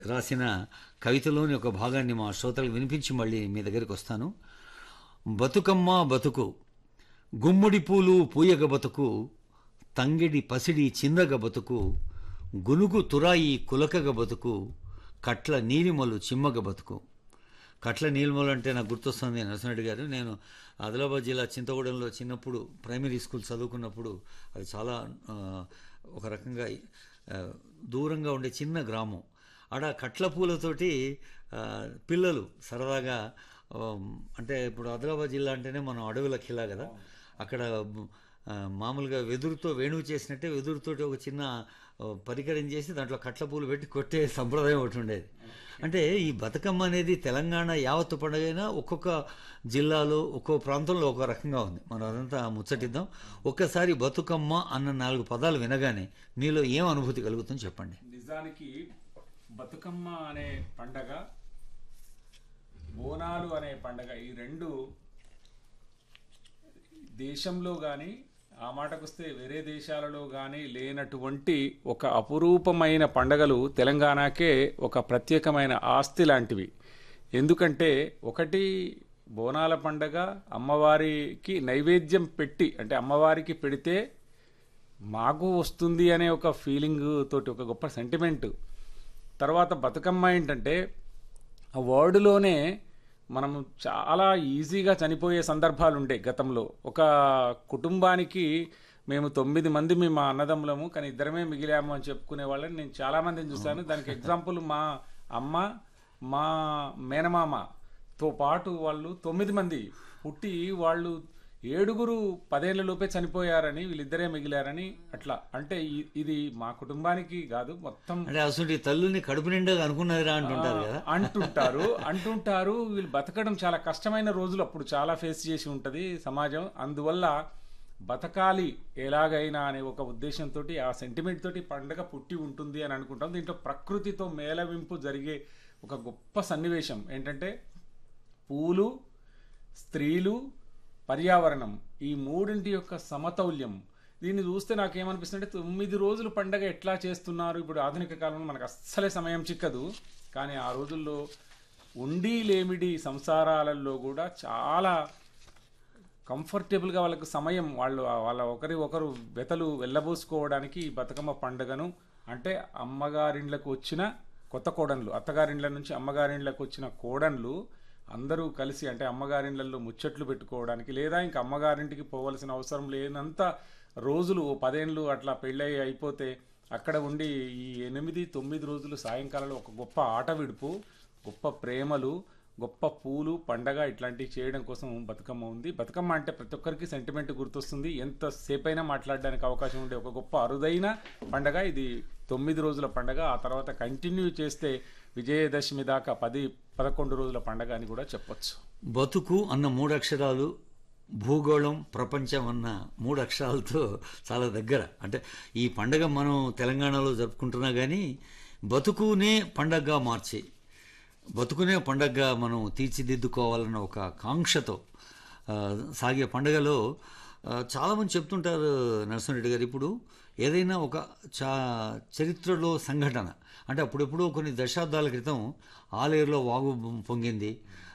రాసిన కవితలోని ఒక భాగాన్ని మా శ్రోతలకు వినిపించి మళ్ళీ మీ దగ్గరికి వస్తాను బతుకమ్మ బతుకు గుమ్మడి పూలు పూయగ బతుకు తంగెడి పసిడి చిందగ బతుకు గునుగు తురాయి కులకగ బతుకు కట్ల నీలిమలు చిమ్మగ బతుకు కట్ల నీలిమలు అంటే నాకు గుర్తొస్తుంది నరసింహరెడ్డి గారు నేను ఆదిలాబాద్ జిల్లా చింతగూడెంలో చిన్నప్పుడు ప్రైమరీ స్కూల్ చదువుకున్నప్పుడు అది చాలా ఆ, ఒక రకంగా ఆ, దూరంగా ఉండే చిన్న గ్రామం ఆడ కట్ల పూలతోటి ఆ, పిల్లలు సరదాగా ఆ, అంటే ఇప్పుడు ఆదిలాబాద్ జిల్లా అంటేనే మనం అడవుల ఖిలా కదా అక్కడ ఆ, మామూలుగా వెదురుతో వేణువు చేసినట్టే వెదురుతోటి ఒక చిన్న ఆ, పరికరం చేసి దాంట్లో కట్ల పూలు పెట్టి కొట్టే సంప్రదాయం ఒకటి ఉండేది అంటే ఈ బతుకమ్మ అనేది తెలంగాణ యావత్తు పండుగైనా ఒక్కొక్క జిల్లాలో ఒక్కో ప్రాంతంలో ఒక రకంగా ఉంది మనం అదంతా ముచ్చటిద్దాం ఒక్కసారి బతుకమ్మ అన్న నాలుగు పదాలు వినగానే మీలో ఏం అనుభూతి కలుగుతుందో చెప్పండి నిజానికి బతుకమ్మ అనే పండగ బోనాలు అనే పండగ ఈ రెండు దేశంలో కానీ ఆ మాటకొస్తే వేరే దేశాలలో కానీ లేనటువంటి ఒక అపురూపమైన పండగలు తెలంగాణకే ఒక ప్రత్యేకమైన ఆస్తి లాంటివి ఎందుకంటే ఒకటి బోనాల పండగ అమ్మవారికి నైవేద్యం పెట్టి అంటే అమ్మవారికి పెడితే మాకు వస్తుంది అనే ఒక ఫీలింగ్ తోటి ఒక గొప్ప సెంటిమెంట్ తర్వాత బతుకమ్మ ఏంటంటే ఆ వర్డ్లోనే మనం చాలా ఈజీగా చనిపోయే సందర్భాలు ఉండే గతంలో ఒక కుటుంబానికి మేము తొమ్మిది మంది మేము మా అన్నదమ్ములము కానీ ఇద్దరమే మిగిలాము అని చెప్పుకునే వాళ్ళని నేను చాలా మందిని చూశాను దానికి ఎగ్జాంపుల్ మా అమ్మ మా మేనమామతో పాటు వాళ్ళు తొమ్మిది మంది పుట్టి వాళ్ళు ఏడుగురు పదేళ్ల లోపే చనిపోయారని వీళ్ళిద్దరే మిగిలారని అట్లా అంటే ఇ- ఇది మా కుటుంబానికి కాదు మొత్తం అంటే అసలు తల్లుని కడుపు నిండా అనుకున్నదిరా అంటుంటారు కదా అంటుంటారు అంటుంటారు వీళ్ళు బతకడం చాలా కష్టమైన రోజులు అప్పుడు చాలా ఫేస్ చేసి ఉంటది సమాజం అందువల్ల బతకాలి ఎలాగైనా అనే ఒక ఉద్దేశంతో ఆ సెంటిమెంట్ తోటి పండగ పుట్టి ఉంటుంది అని అనుకుంటాం దీంట్లో ప్రకృతితో మేళవింపు జరిగే ఒక గొప్ప సన్నివేశం ఏంటంటే పూలు స్త్రీలు పర్యావరణం ఈ మూడింటి యొక్క సమతౌల్యం దీన్ని చూస్తే నాకేమనిపిస్తుందంటే తొమ్మిది రోజులు పండగ ఎట్లా చేస్తున్నారు ఇప్పుడు ఆధునిక కాలంలో మనకు అస్సలే సమయం చిక్కదు కానీ ఆ రోజుల్లో ఉండి లేమిడి సంసారాలలో కూడా చాలా కంఫర్టబుల్గా వాళ్ళకు సమయం వాళ్ళు వాళ్ళ ఒకరి ఒకరు వెతలు వెళ్ళబోసుకోవడానికి ఈ బతుకమ్మ పండుగను అంటే అమ్మగారిండ్లకు వచ్చిన కొత్త కోడన్లు అత్తగారిండ్ల నుంచి అమ్మగారిండ్లకు వచ్చిన కోడన్లు అందరూ కలిసి అంటే అమ్మగారిండ్లలో ముచ్చట్లు పెట్టుకోవడానికి లేదా ఇంకా అమ్మగారింటికి పోవలసిన అవసరం లేనంత రోజులు ఓ పదేళ్ళు అట్లా పెళ్ళయి అయిపోతే అక్కడ ఉండి ఈ ఎనిమిది తొమ్మిది రోజులు సాయంకాలంలో ఒక గొప్ప ఆట విడుపు గొప్ప ప్రేమలు గొప్ప పూలు పండగ ఇట్లాంటివి చేయడం కోసం బతుకమ్మ ఉంది బతుకమ్మ అంటే ప్రతి ఒక్కరికి సెంటిమెంట్ గుర్తొస్తుంది ఎంతసేపైనా మాట్లాడడానికి అవకాశం ఉండే ఒక గొప్ప అరుదైన పండగ ఇది తొమ్మిది రోజుల పండగ ఆ తర్వాత కంటిన్యూ చేస్తే విజయదశమి దాకా పది పదకొండు రోజుల పండగ అని కూడా చెప్పొచ్చు బతుకు అన్న మూడు అక్షరాలు భూగోళం ప్రపంచం అన్న మూడు అక్షరాలతో చాలా దగ్గర అంటే ఈ పండగ మనం తెలంగాణలో జరుపుకుంటున్నా కానీ బతుకునే పండగగా మార్చి బతుకునే పండగగా మనం తీర్చిదిద్దుకోవాలన్న ఒక కాంక్షతో ఆ, సాగే పండగలో ఆ, చాలామంది చెప్తుంటారు నరసింహరెడ్డి గారు ఇప్పుడు ఏదైనా ఒక చా చరిత్రలో సంఘటన అంటే అప్పుడెప్పుడో కొన్ని దశాబ్దాల క్రితం ఆలేరులో వాగు పొంగింది